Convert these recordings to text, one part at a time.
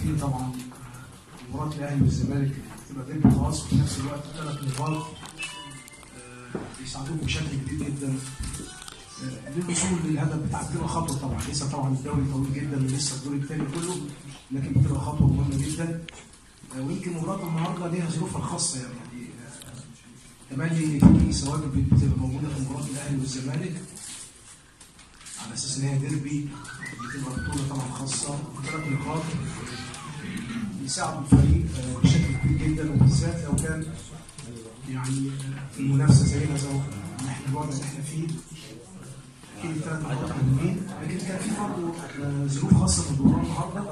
عارفين طبعا مباراه الاهلي والزمالك تبقى ديربي خاص وفي نفس الوقت ثلاث نقاط آه، بيساعدوك بشكل كبير جدا آه، للوصول للهدف بتاعك بتبقى خطوه طبعا لسه طبعا الدوري طويل جدا ولسه الدور الثاني كله لكن بتبقى خطوه مهمه جدا آه، ويمكن مباراه النهارده ليها ظروفها الخاصه يعني آه، تملي ان في ثوابت بتبقى موجوده في مباراه الاهلي والزمالك على اساس ان هي ديربي بتبقى بطوله طبعا خاصه ثلاث نقاط يساعدوا الفريق آه، بشكل كبير جدا وبالذات لو كان يعني آه، في المنافسه زينا زي ما احنا الوضع اللي احنا فيه اكيد الثلاث نقاط مهمين لكن كان في برضه آه، ظروف خاصه في المباراه النهارده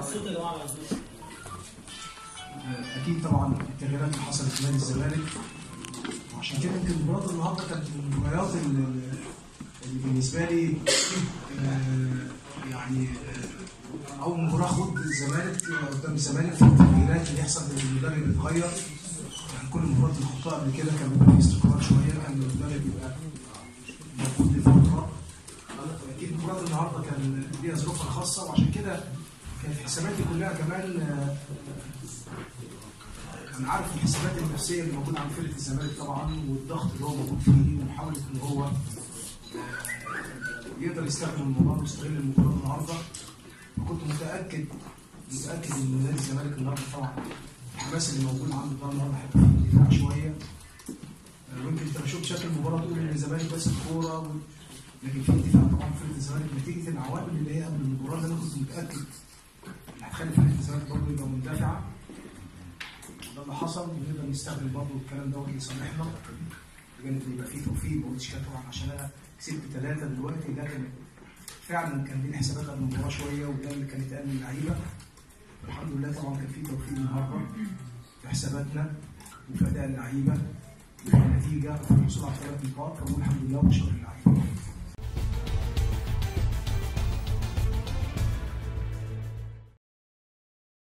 آه، اكيد طبعا التغييرات اللي حصلت في نادي الزمالك وعشان كده يمكن مباراه النهارده كانت من المباريات اللي اللي بالنسبه لي آه، يعني آه، اول مباراه خد الزمالك قدام الزمالك في التغييرات اللي يحصل ان المدرب يتغير يعني كل المباريات اللي خدتها قبل كده كان بيبقى في استقرار شويه كان المدرب يبقى موجود لفتره اكيد مباراه النهارده كان ليها ظروفها الخاصه وعشان كده كان في حساباتي كلها كمان آه، انا عارف الحسابات النفسيه اللي موجوده عند فرقه الزمالك طبعا والضغط اللي هو موجود فيه ومحاوله ان هو يقدر يستخدم المباراه ويستغل المباراه النهارده وكنت متاكد متاكد ان نادي الزمالك النهارده طبعا الحماس اللي موجود عنده ده النهارده هيبقى في الدفاع شويه آه، ويمكن انت لو شفت شكل المباراه تقول ان الزمالك بس الكوره و... لكن في دفاع طبعا في فرقه الزمالك نتيجه العوامل اللي هي قبل المباراه اللي انا كنت متاكد ان هتخلي فرقه الزمالك برضه يبقى مندفعه ده اللي حصل ونقدر نستخدم برضه الكلام دوت لصالحنا بجانب ان يبقى فيه توفيق ما قلتش كده طبعا عشان انا كسبت ثلاثه دلوقتي لكن فعلا كان لي حسابات قبل المباراه شويه وده اللي كان يتقال للعيبه الحمد لله طبعا كان في توفيق النهارده في حساباتنا وفي اداء اللعيبه وفي النتيجه وفي الحصول على ثلاث نقاط فبقول الحمد لله وبشكر اللعيبه